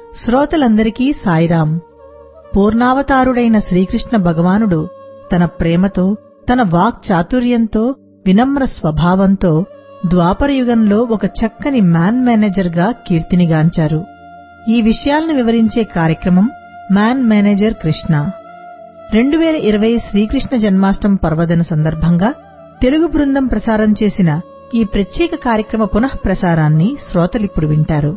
శ్రోతలందరికీ సాయిరాం పూర్ణావతారుడైన శ్రీకృష్ణ భగవానుడు తన ప్రేమతో తన వాక్ చాతుర్యంతో వినమ్ర స్వభావంతో ద్వాపరయుగంలో ఒక చక్కని మ్యాన్ మేనేజర్గా కీర్తినిగాంచారు ఈ విషయాలను వివరించే కార్యక్రమం మ్యాన్ మేనేజర్ కృష్ణ రెండు వేల ఇరవై శ్రీకృష్ణ జన్మాష్టమి పర్వదిన సందర్భంగా తెలుగు బృందం ప్రసారం చేసిన ఈ ప్రత్యేక కార్యక్రమ పునః ప్రసారాన్ని శ్రోతలిప్పుడు వింటారు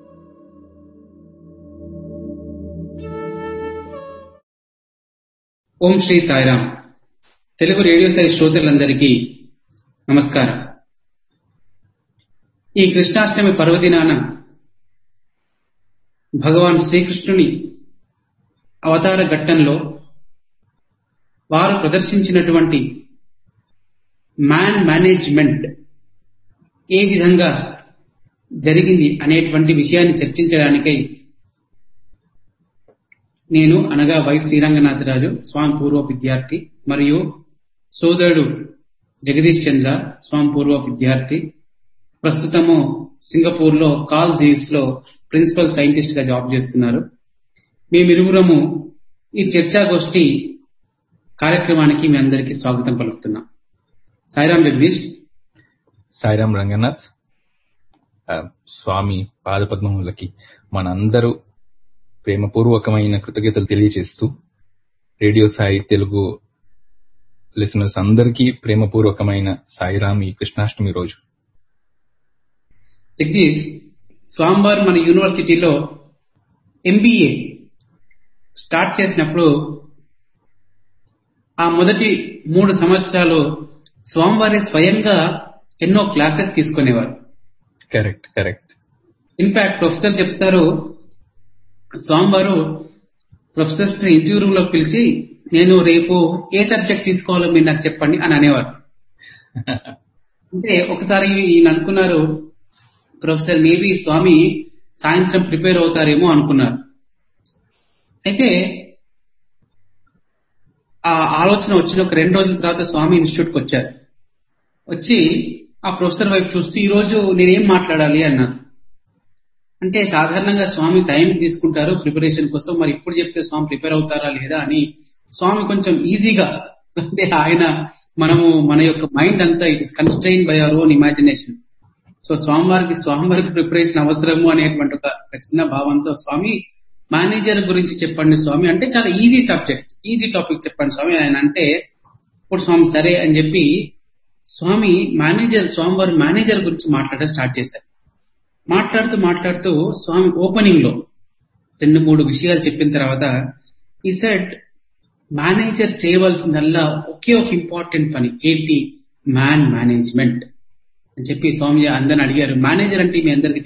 ఓం శ్రీ సాయిరాం తెలుగు రేడియో సాయి శ్రోతలందరికీ నమస్కారం ఈ కృష్ణాష్టమి పర్వదినాన భగవాన్ శ్రీకృష్ణుని అవతార ఘట్టంలో వారు ప్రదర్శించినటువంటి మ్యాన్ మేనేజ్మెంట్ ఏ విధంగా జరిగింది అనేటువంటి విషయాన్ని చర్చించడానికై నేను అనగా వై శ్రీరంగనాథరాజు స్వామి పూర్వ విద్యార్థి మరియు సోదరుడు జగదీష్ చంద్ర స్వామి పూర్వ విద్యార్థి ప్రస్తుతము సింగపూర్ లో కాల్ జీస్ లో ప్రిన్సిపల్ సైంటిస్ట్ గా జాబ్ చేస్తున్నారు మేమిరువురము ఈ చర్చాగోష్ఠి కార్యక్రమానికి మీ అందరికీ స్వాగతం పలుకుతున్నాం సాయిరాం జగదీష్ సాయిరాం రంగనాథ్ ఆ, స్వామి పాదపద్మములకి మనందరూ ప్రేమపూర్వకమైన కృతజ్ఞతలు తెలియజేస్తూ రేడియో సాయి తెలుగు లిసనర్స్ అందరికీ ప్రేమపూర్వకమైన సాయిరాం ఈ కృష్ణాష్టమి రోజు జగదీష్ స్వామివారు మన యూనివర్సిటీలో ఎంబీఏ స్టార్ట్ చేసినప్పుడు ఆ మొదటి మూడు సంవత్సరాలు స్వామివారి స్వయంగా ఎన్నో క్లాసెస్ తీసుకునేవారు కరెక్ట్ కరెక్ట్ ఇన్ఫాక్ట్ ప్రొఫెసర్ చెప్తారు స్వామివారు ప్రొఫెసర్స్ ఇంటర్వ్యూ రూమ్ లో పిలిచి నేను రేపు ఏ సబ్జెక్ట్ తీసుకోవాలో మీరు నాకు చెప్పండి అని అనేవారు అంటే ఒకసారి ఈయన అనుకున్నారు ప్రొఫెసర్ మేబీ స్వామి సాయంత్రం ప్రిపేర్ అవుతారేమో అనుకున్నారు అయితే ఆ ఆలోచన వచ్చిన ఒక రెండు రోజుల తర్వాత స్వామి ఇన్స్టిట్యూట్ కి వచ్చారు వచ్చి ఆ ప్రొఫెసర్ వైపు చూస్తూ ఈ రోజు నేనేం మాట్లాడాలి అన్నారు అంటే సాధారణంగా స్వామి టైం తీసుకుంటారు ప్రిపరేషన్ కోసం మరి ఇప్పుడు చెప్తే స్వామి ప్రిపేర్ అవుతారా లేదా అని స్వామి కొంచెం ఈజీగా అంటే ఆయన మనము మన యొక్క మైండ్ అంతా it is constrain by our own imagination so స్వామివారికి స్వామివారికి ప్రిపరేషన్ అవసరము అనేటువంటి ఒక ఒక చిన్న భావంతో స్వామి మేనేజర్ గురించి చెప్పండి స్వామి అంటే చాలా ఈజీ సబ్జెక్ట్ ఈజీ టాపిక్ చెప్పండి స్వామి ఆయన అంటే ఇప్పుడు స్వామి సరే అని చెప్పి స్వామి మేనేజర్ స్వామివారి మేనేజర్ గురించి మాట్లాడడం స్టార్ట్ చేశారు మాట్లాడుతూ మాట్లాడుతూ స్వామి ఓపెనింగ్ లో రెండు మూడు విషయాలు చెప్పిన తర్వాత ఈ సెట్ మేనేజర్ చేయవలసిందల్లా ఒకే ఒక ఇంపార్టెంట్ పని ఏంటి మ్యాన్ మేనేజ్మెంట్ అని చెప్పి స్వామి అందరిని అడిగారు మేనేజర్ అంటే మీ అందరికి